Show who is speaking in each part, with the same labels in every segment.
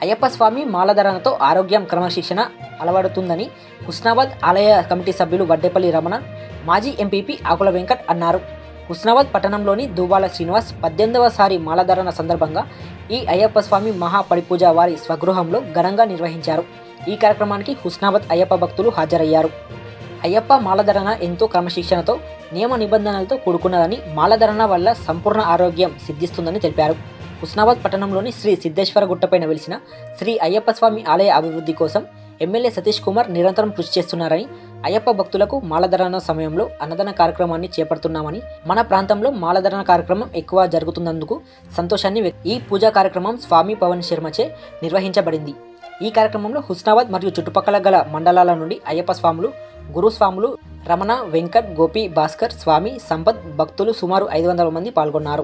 Speaker 1: అయ్యప్ప స్వామి మాలధరణతో ఆరోగ్యం క్రమశిక్షణ అలవడుతుందని హుస్నాబాద్ ఆలయ కమిటీ సభ్యులు వడ్డేపల్లి రమణ మాజీ ఎంపీపీ ఆకుల వెంకట్ అన్నారు హుస్నాబాద్ పట్టణంలోని దూబాల శ్రీనివాస్ పద్దెనిమిదవసారి మాలధరణ సందర్భంగా ఈ అయ్యప్ప స్వామి మహాపడిపూజ వారి స్వగృహంలో ఘనంగా నిర్వహించారు ఈ కార్యక్రమానికి హుస్నాబాద్ అయ్యప్ప భక్తులు హాజరయ్యారు అయ్యప్ప మాలధరణ ఎంతో క్రమశిక్షణతో నియమ నిబంధనలతో కూడుకున్నదని మాలధరణ వల్ల సంపూర్ణ ఆరోగ్యం సిద్ధిస్తుందని తెలిపారు హుస్నాబాద్ పట్టణంలోని శ్రీ సిద్ధేశ్వర గుట్టపైన వెలిసిన శ్రీ అయ్యప్ప స్వామి ఆలయ అభివృద్ధి కోసం ఎమ్మెల్యే సతీష్ కుమార్ నిరంతరం కృషి చేస్తున్నారని అయ్యప్ప భక్తులకు మాలధరణ సమయంలో అన్నదాన కార్యక్రమాన్ని చేపడుతున్నామని మన ప్రాంతంలో మాలధరణ కార్యక్రమం ఎక్కువ జరుగుతున్నందుకు సంతోషాన్ని వ్యక్- ఈ పూజా కార్యక్రమం స్వామి పవన్ శర్మచే నిర్వహించబడింది ఈ కార్యక్రమంలో హుస్నాబాద్ మరియు చుట్టుపక్కల గల మండలాల నుండి అయ్యప్ప స్వాములు గురుస్వాములు రమణ వెంకట్ గోపి భాస్కర్ స్వామి సంపత్ భక్తులు సుమారు ఐదు వందల మంది పాల్గొన్నారు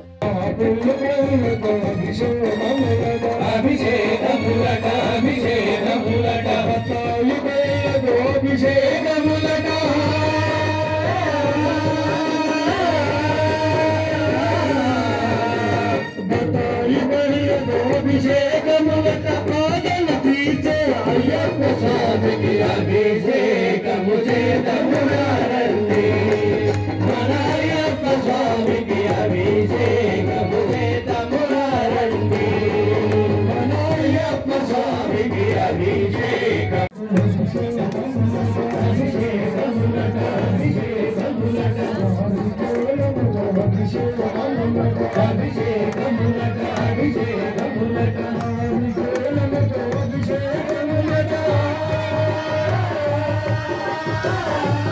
Speaker 2: అభిషేకములట